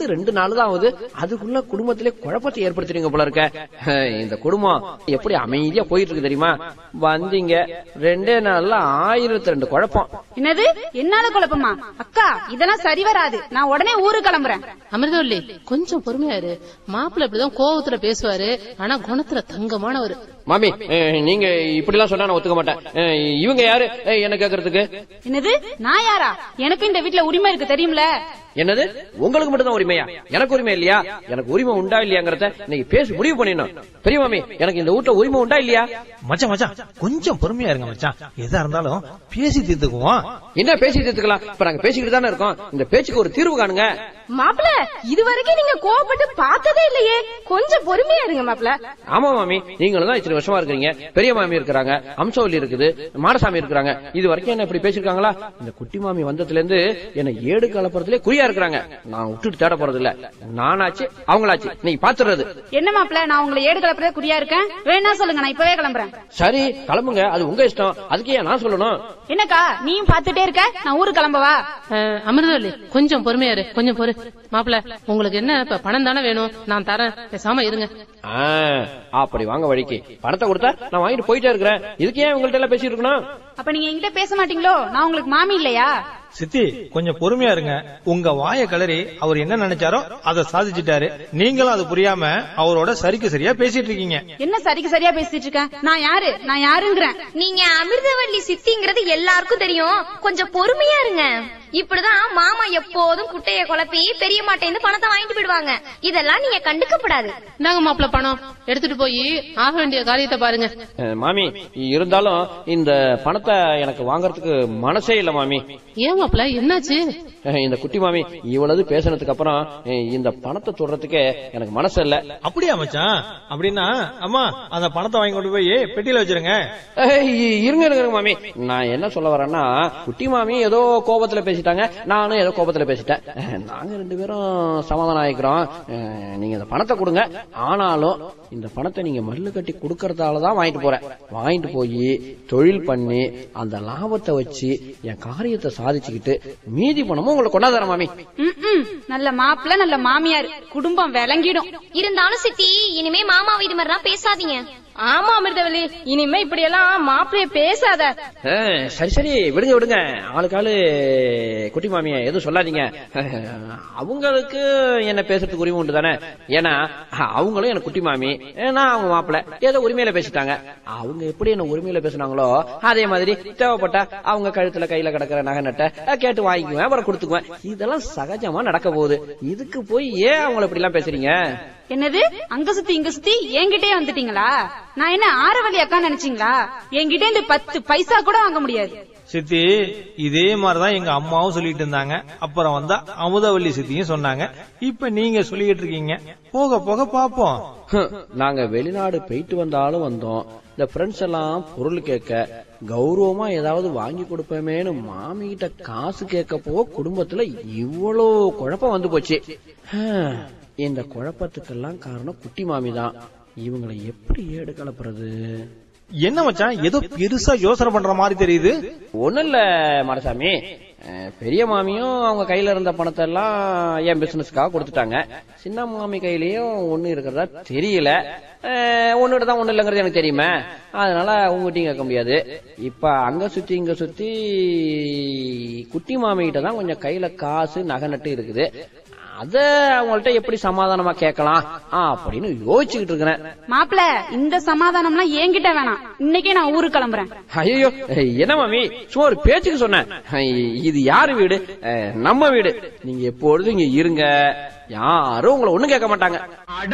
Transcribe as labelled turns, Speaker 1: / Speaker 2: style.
Speaker 1: ரெண்டு நாள் தான் ஆகுது அதுக்குள்ள குடும்பத்திலே குழப்பத்தை ஏற்படுத்துறீங்க போல இருக்க அஹ், இந்த குடும்பம் எப்படி அமைதியா போயிட்டு இருக்கு தெரியுமா வந்தீங்க ரெண்டே நாள்ல ஆயிரத்தி ரெண்டு குழப்பம்
Speaker 2: என்னது என்னால குழப்பமா அக்கா இதெல்லாம் சரி வராது நான் உடனே ஊருக்கு கிளம்புறேன்
Speaker 3: அமிர்தவல்லி கொஞ்சம் பொறுமையா இரு மாப்பிள்ளை இப்படிதான் கோவத்துல பேசுவாரு ஆனா குணத்துல தங்கமானவர்
Speaker 1: மாமி அஹ், நீங்க இப்படி எல்லாம் சொன்னா நான் ஒத்துக்க மாட்டேன் அஹ், இவங்க யாரு அஹ், என்ன கேக்குறதுக்கு
Speaker 2: என்னது நான் யாரா எனக்கு இந்த வீட்ல உரிமை இருக்கு தெரியும்ல
Speaker 1: என்னது உங்களுக்கு மட்டும் தான் உரிமையா எனக்கு உரிமை இல்லையா எனக்கு உரிமை உண்டா இல்லையாங்கறத இன்னைக்கு பேசி முடிவு பண்ணிடணும் பெரிய மாமி எனக்கு இந்த வீட்டுல உரிமை உண்டா இல்லையா
Speaker 4: மச்சான் மச்சான் கொஞ்சம் பொறுமையா இருங்க மச்சான் எதா இருந்தாலும் பேசி தீர்த்துக்குவோம்
Speaker 1: என்ன பேசி தீர்த்துக்கலாம் இப்ப நாங்க பேசிக்கிட்டு தானே இருக்கோம் இந்த பேச்சுக்கு ஒரு தீர்வு காணுங்க
Speaker 5: மாப்பிள இது வரைக்கும் நீங்க கோவப்பட்டு பார்த்ததே இல்லையே கொஞ்சம் பொறுமையா இருங்க மாப்பிள
Speaker 1: ஆமா மாமி நீங்களும் தான் இத்தனை வருஷமா இருக்கிறீங்க பெரிய மாமி இருக்கிறாங்க அம்சவல்லி இருக்குது மாடசாமி இருக்கிறாங்க இது வரைக்கும் என்ன இப்படி பேசிருக்காங்களா இந்த குட்டி மாமி வந்ததுல இருந்து என்ன ஏடு கலப்புறதுல குறியா இருக்கிறாங்க நான் விட்டுட்டு தேட போறது இல்ல நானாச்சு அவங்களாச்சு நீங்க பாத்துறது
Speaker 2: என்ன மாப்பிள நான் உங்களை ஏடு கலப்புறதே குறியா இருக்கேன் வேணா சொல்லுங்க நான் இப்பவே கிளம்புறேன்
Speaker 1: சரி கிளம்புங்க அது உங்க இஷ்டம் அதுக்கு ஏன் நான் சொல்லணும்
Speaker 2: என்னக்கா நீயும் பாத்துட்டே இருக்க நான் ஊருக்கு கிளம்பவா
Speaker 3: அஹ், அமிர்தவல்லி கொஞ்சம் பொறுமையா இரு கொஞ்சம் பொறு மாப்பிள்ளை உங்களுக்கு என்ன இப்ப பணம் தானே வேணும் நான் தரேன் பேசாம இருங்க
Speaker 1: ஆ, அப்படி வாங்க வழிக்கு பணத்தை கொடுத்தா நான் வாங்கிட்டு போயிட்டே இருக்கிறேன் இதுக்கு ஏன் உங்கள்ட்ட எல்லாம் பேசிட்டு இருக்கணும்
Speaker 2: அப்ப நீங்க என்கிட்ட பேச மாட்டீங்களோ நான் உங்களுக்கு மாமி இல்லையா
Speaker 4: சித்தி கொஞ்சம் பொறுமையா இருங்க உங்க வாய கலரி அவர் என்ன நினைச்சாரோ அதை சாதிச்சிட்டாரு நீங்களும் அது புரியாம அவரோட சரிக்கு சரியா பேசிட்டு இருக்கீங்க
Speaker 2: என்ன சரிக்கு சரியா பேசிட்டு இருக்கேன் நான் யாரு நான் யாருங்கிறேன்
Speaker 5: நீங்க அமிர்தவல்லி சித்திங்கிறது எல்லாருக்கும் தெரியும் கொஞ்சம் பொறுமையா இருங்க இப்படிதான் மாமா எப்போதும் குட்டைய குழப்பி பெரிய மாட்டேந்து பணத்தை வாங்கிட்டு போயிடுவாங்க இதெல்லாம் நீங்க கண்டுக்கப்படாது
Speaker 3: இந்தாங்க மாப்பிள்ளை பணம் எடுத்துட்டு போய் ஆக வேண்டிய காரியத்தை பாருங்க
Speaker 1: அஹ், மாமி இருந்தாலும் இந்த பணத்தை எனக்கு வாங்குறதுக்கு மனசே இல்ல மாமி
Speaker 3: ஏன் மாப்பிள்ளை என்னாச்சு
Speaker 1: அஹ், இந்த குட்டி மாமி இவ்வளவு பேசினதுக்கு அப்புறம் அஹ், இந்த பணத்தை தொடுறதுக்கே எனக்கு மனசு இல்ல
Speaker 4: அப்படியா மச்சான் அப்படின்னா அம்மா அந்த பணத்தை வாங்கி கொண்டு போய் பெட்டியில வச்சிருங்க
Speaker 1: அஹ், இ- இருங்க இருங்க இருங்க, மாமி நான் என்ன சொல்ல வரேன்னா குட்டி மாமி ஏதோ கோபத்துல பேசிட்டாங்க நானும் ஏதோ கோபத்துல பேசிட்டேன் அஹ், நாங்க ரெண்டு பேரும் சமாதானம் ஆயிக்கிறோம் அஹ், நீங்க இந்த பணத்தை கொடுங்க ஆனாலும் இந்த பணத்தை நீங்க மல்லு கட்டி கொடுக்கறதால தான் வாங்கிட்டு போறேன் வாங்கிட்டு போய் தொழில் பண்ணி அந்த லாபத்தை வச்சு என் காரியத்தை சாதிச்சுக்கிட்டு மீதி பணமும் உங்களுக்கு கொண்டாந்துறேன் மாமி
Speaker 2: ம்ம். நல்ல மாப்பிள நல்ல மாமியார் குடும்பம் விளங்கிடும்
Speaker 5: இருந்தாலும் சித்தி இனிமே மாமா இது மாதிரிலாம் பேசாதீங்க
Speaker 6: ஆமா அமிர்தவல்லி இனிமே இப்படி எல்லாம் மாப்பிளைய பேசாத
Speaker 1: அஹ், சரி சரி விடுங்க விடுங்க ஆளுக்கு ஆளு குட்டி மாமிய எதுவும் சொல்லாதீங்க அவங்களுக்கு என்ன பேசுறதுக்கு உரிமை உண்டு தானே ஏன்னா அவங்களும் எனக்கு குட்டி மாமி நான் அவங்க மாப்பிள்ள ஏதோ உரிமையில பேசிட்டாங்க அவங்க எப்படி என்ன உரிமையில பேசுனாங்களோ அதே மாதிரி தேவைப்பட்டா அவங்க கழுத்துல கையில கிடக்கிற நகை நட்டை அஹ், கேட்டு வாங்கிக்குவேன் அப்புறம் கொடுத்துக்குவேன் இதெல்லாம் சகஜமா நடக்க போகுது இதுக்கு போய் ஏன் அவங்கள இப்படி எல்லாம் பேசுறீங்க
Speaker 2: என்னது அங்க சுத்தி இங்க சுத்தி என்கிட்டயே வந்துட்டீங்களா நான் என்ன ஆரவழி அக்கா நினைச்சீங்களா என்கிட்ட இந்த பத்து பைசா கூட வாங்க முடியாது
Speaker 4: சித்தி இதே மாதிரிதான் எங்க அம்மாவும் சொல்லிட்டு இருந்தாங்க அப்புறம் வந்தா அமுதவல்லி சித்தியும் சொன்னாங்க இப்ப நீங்க சொல்லிட்டு இருக்கீங்க போக போக பாப்போம்
Speaker 1: ஹம், நாங்க வெளிநாடு போயிட்டு வந்தாலும் வந்தோம் இந்த ஃப்ரெண்ட்ஸ் எல்லாம் பொருள் கேட்க கௌரவமா ஏதாவது வாங்கி கொடுப்போமேனு மாமி கிட்ட காசு கேட்கப்போ குடும்பத்துல இவ்வளோ குழப்பம் வந்து போச்சு ஹம், இந்த குழப்பத்துக்கெல்லாம் காரணம் குட்டி மாமி தான் இவங்களை எப்படி ஏடு கலப்புறது
Speaker 4: என்ன மச்சான் ஏதோ பெருசா யோசனை பண்ற மாதிரி தெரியுது
Speaker 1: ஒண்ணும் இல்ல மாடசாமி அஹ், பெரிய மாமியும் அவங்க கையில இருந்த பணத்தை எல்லாம் என் பிசினஸ்க்காக கொடுத்துட்டாங்க சின்ன மாமி கையிலயும் ஒண்ணு இருக்கிறதா தெரியல ஒன்னுட தான் ஒண்ணு இல்லைங்கிறது எனக்கு தெரியுமே அதனால உங்ககிட்டயும் கேட்க முடியாது இப்ப அங்க சுத்தி இங்க சுத்தி குட்டி மாமி கிட்ட தான் கொஞ்சம் கையில காசு நகை நட்டு இருக்குது அத அவங்கள்ட்ட எப்படி சமாதானமா கேட்கலாம் அப்படின்னு யோசிச்சுக்கிட்டு இருக்கிறேன்
Speaker 2: மாப்பிள இந்த சமாதானம்லாம் என்கிட்ட வேணாம் இன்னைக்கே நான் ஊருக்கு கிளம்புறேன்
Speaker 1: ஐயோ என்ன மாமி சும்மா ஒரு பேச்சுக்கு சொன்னேன் இது யாரு வீடு அஹ், நம்ம வீடு நீங்க எப்பொழுதும் இங்க இருங்க யாரும் உங்களை ஒண்ணும் கேட்க மாட்டாங்க
Speaker 7: அட